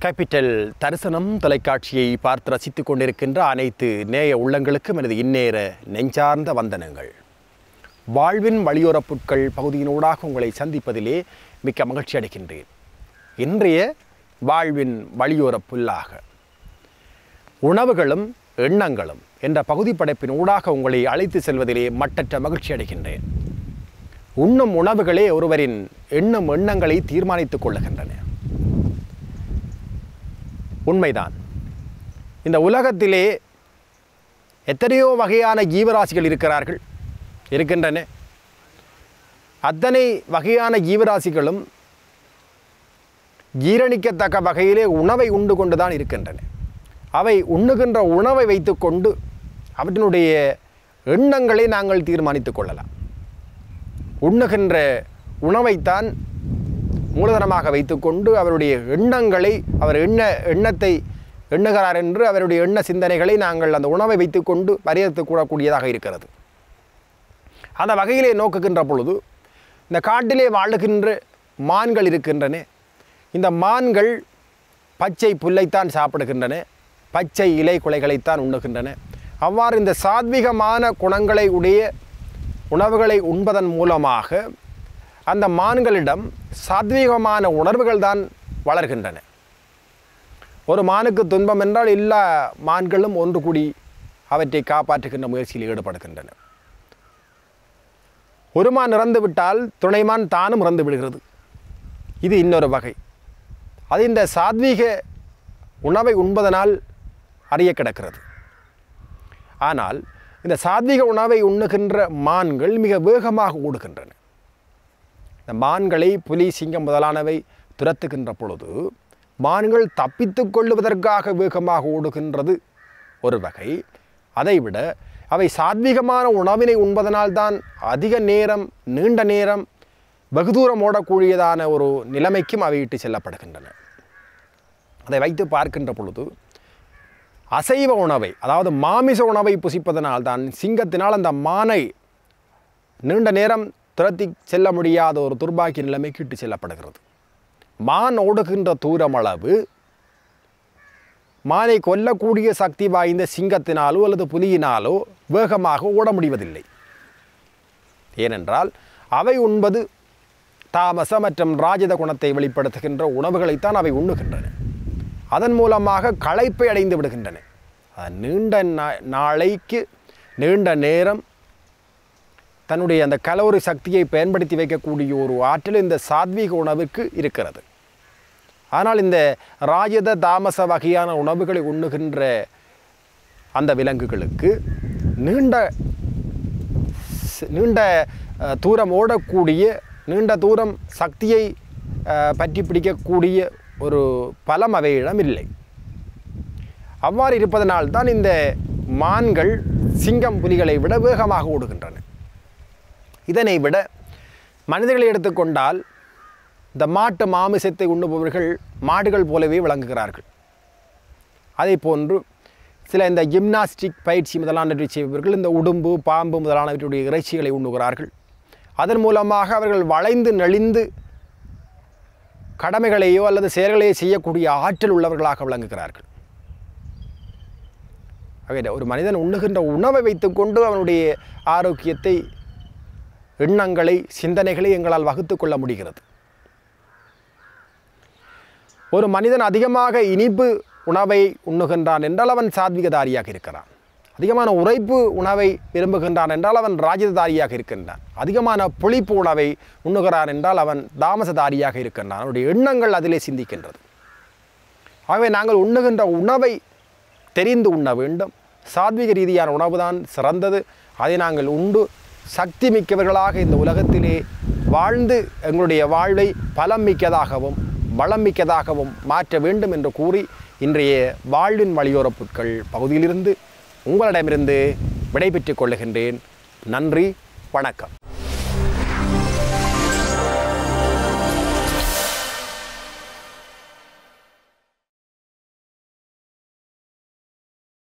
capital தரிசனம் தொலைக்காட்சியை பார்த்து ரசித்துக் கொண்டிருக்கின்ற அனைத்து நேய உள்ளங்களுக்கும் எனது இந்நேர நெஞ்சார்ந்த வந்தனங்கள் வாழ்வின் வழியோரப் புட்கள் பகுதியினூடாக உங்களை சந்திப்பதிலே மிக்க மகிழ்ச்சி அடைகின்றேன் இன்றைய வாழ்வின் வழியோரப் புல்லாக உணவுகளும் எண்ணங்களும் என்ற பகுதி படைப்பின் ஊடாக உங்களை அழைத்து செல்வதிலே மட்டற்ற மகிழ்ச்சி அடைகின்றேன் உண்ணும் உணவுகளே ஒருவரின் எண்ணும் எண்ணங்களை தீர்மானித்துக் கொள்ளுகின்றன உண்மைதான் இந்த உலகத்திலே எத்தனையோ வகையான ஜீவராசிகள் இருக்கிறார்கள் இருக்கின்றன அத்தனை வகையான ஜீவராசிகளும் ஜீரணிக்கத்தக்க வகையிலே உணவை உண்டு கொண்டுதான் இருக்கின்றன அவை உண்ணுகின்ற உணவை வைத்துக்கொண்டு அவற்றினுடைய எண்ணங்களை நாங்கள் தீர்மானித்துக் கொள்ளலாம் உண்ணுகின்ற உணவைத்தான் மூலதனமாக வைத்துக்கொண்டு அவருடைய எண்ணங்களை அவர் எண்ண எண்ணத்தை எண்ணுகிறார் என்று அவருடைய எண்ண சிந்தனைகளை நாங்கள் அந்த உணவை வைத்துக்கொண்டு வரையறுத்து கூடக்கூடியதாக இருக்கிறது அந்த வகையிலே நோக்குகின்ற பொழுது இந்த காட்டிலே வாழுகின்ற மான்கள் இருக்கின்றன இந்த மான்கள் பச்சை புல்லைத்தான் சாப்பிடுகின்றன பச்சை இலை குலைகளைத்தான் உண்ணுகின்றன அவ்வாறு இந்த சாத்விகமான குணங்களை உடைய உணவுகளை உண்பதன் மூலமாக அந்த மான்களிடம் சாத்வீகமான உணர்வுகள் தான் வளர்கின்றன ஒரு மானுக்கு துன்பம் என்றால் எல்லா மான்களும் ஒன்று கூடி அவற்றை காப்பாற்றுகின்ற முயற்சியில் ஈடுபடுகின்றன ஒரு மான் இறந்து விட்டால் துணைமான் தானும் இறந்து விடுகிறது இது இன்னொரு வகை அது இந்த சாத்வீக உணவை உண்பதனால் அறிய கிடக்கிறது ஆனால் இந்த சாத்வீக உணவை உண்ணுகின்ற மான்கள் மிக வேகமாக ஓடுகின்றன இந்த மான்களை புலி சிங்கம் முதலானவை துரத்துகின்ற பொழுது மான்கள் தப்பித்து கொள்ளுவதற்காக வேகமாக ஓடுகின்றது ஒரு வகை அதைவிட அவை சாத்வீகமான உணவினை உண்பதனால்தான் அதிக நேரம் நீண்ட நேரம் வெகு தூரம் ஓடக்கூடியதான ஒரு நிலைமைக்கும் அவை இட்டு செல்லப்படுகின்றன அதை வைத்து பார்க்கின்ற பொழுது அசைவ உணவை அதாவது மாமிச உணவை புசிப்பதனால் தான் சிங்கத்தினால் அந்த மானை நீண்ட நேரம் துரத்தி செல்ல முடியாத ஒரு துர்பாக்கிய நிலைமைக்கு இட்டு செல்லப்படுகிறது மான் ஓடுகின்ற தூரம் அளவு மானை கொல்லக்கூடிய சக்தி வாய்ந்த சிங்கத்தினாலோ அல்லது புலியினாலோ வேகமாக ஓட முடிவதில்லை ஏனென்றால் அவை உண்பது தாமச மற்றும் ராஜத குணத்தை வெளிப்படுத்துகின்ற உணவுகளைத்தான் அவை உண்ணுகின்றன அதன் மூலமாக களைப்பை அடைந்து விடுகின்றன நீண்ட நாளைக்கு நீண்ட நேரம் தன்னுடைய அந்த கலோரி சக்தியை பயன்படுத்தி வைக்கக்கூடிய ஒரு ஆற்றல் இந்த சாத்வீக உணவுக்கு இருக்கிறது ஆனால் இந்த ராஜத தாமச வகையான உணவுகளை உண்ணுகின்ற அந்த விலங்குகளுக்கு நீண்ட நீண்ட தூரம் ஓடக்கூடிய நீண்ட தூரம் சக்தியை பற்றி பிடிக்கக்கூடிய ஒரு பலம் அவையிடம் இல்லை அவ்வாறு இருப்பதனால்தான் இந்த மான்கள் சிங்கம் புலிகளை விட வேகமாக ஓடுகின்றன இதனை விட மனிதர்களை எடுத்துக்கொண்டால் இந்த மாட்டு மாமிசத்தை உண்ணுபவர்கள் மாடுகள் போலவே விளங்குகிறார்கள் அதே போன்று சில இந்த ஜிம்னாஸ்டிக் பயிற்சி முதலானவற்றை செய்பவர்கள் இந்த உடும்பு பாம்பு முதலானவற்றுடைய இறைச்சிகளை உண்ணுகிறார்கள் அதன் மூலமாக அவர்கள் வளைந்து நெளிந்து கடமைகளையோ அல்லது செயல்களையோ செய்யக்கூடிய ஆற்றல் உள்ளவர்களாக விளங்குகிறார்கள் ஆக ஒரு மனிதன் உண்ணுகின்ற உணவை வைத்துக்கொண்டு அவனுடைய ஆரோக்கியத்தை எண்ணங்களை சிந்தனைகளை எங்களால் வகுத்து கொள்ள முடிகிறது ஒரு மனிதன் அதிகமாக இனிப்பு உணவை உண்ணுகின்றான் என்றால் அவன் சாத்விகதாரியாக இருக்கிறான் அதிகமான உரைப்பு உணவை விரும்புகின்றான் என்றால் அவன் ராஜதாரியாக இருக்கின்றான் அதிகமான புளிப்பு உணவை உண்ணுகிறான் என்றால் அவன் தாமசதாரியாக இருக்கின்றான் அவனுடைய எண்ணங்கள் அதிலே சிந்திக்கின்றது ஆகவே நாங்கள் உண்ணுகின்ற உணவை தெரிந்து உண்ண வேண்டும் சாத்விக ரீதியான உணவு தான் சிறந்தது அதை நாங்கள் உண்டு சக்தி மிக்கவர்களாக இந்த உலகத்திலே வாழ்ந்து எங்களுடைய வாழ்வை பலம் மிக்கதாகவும் வளம் மிக்கதாகவும் மாற்ற வேண்டும் என்று கூறி இன்றைய வாழ்வின் வழியோரப் பொருட்கள் பகுதியிலிருந்து உங்களிடமிருந்து விடைபெற்றுக் கொள்ளுகின்றேன் நன்றி வணக்கம்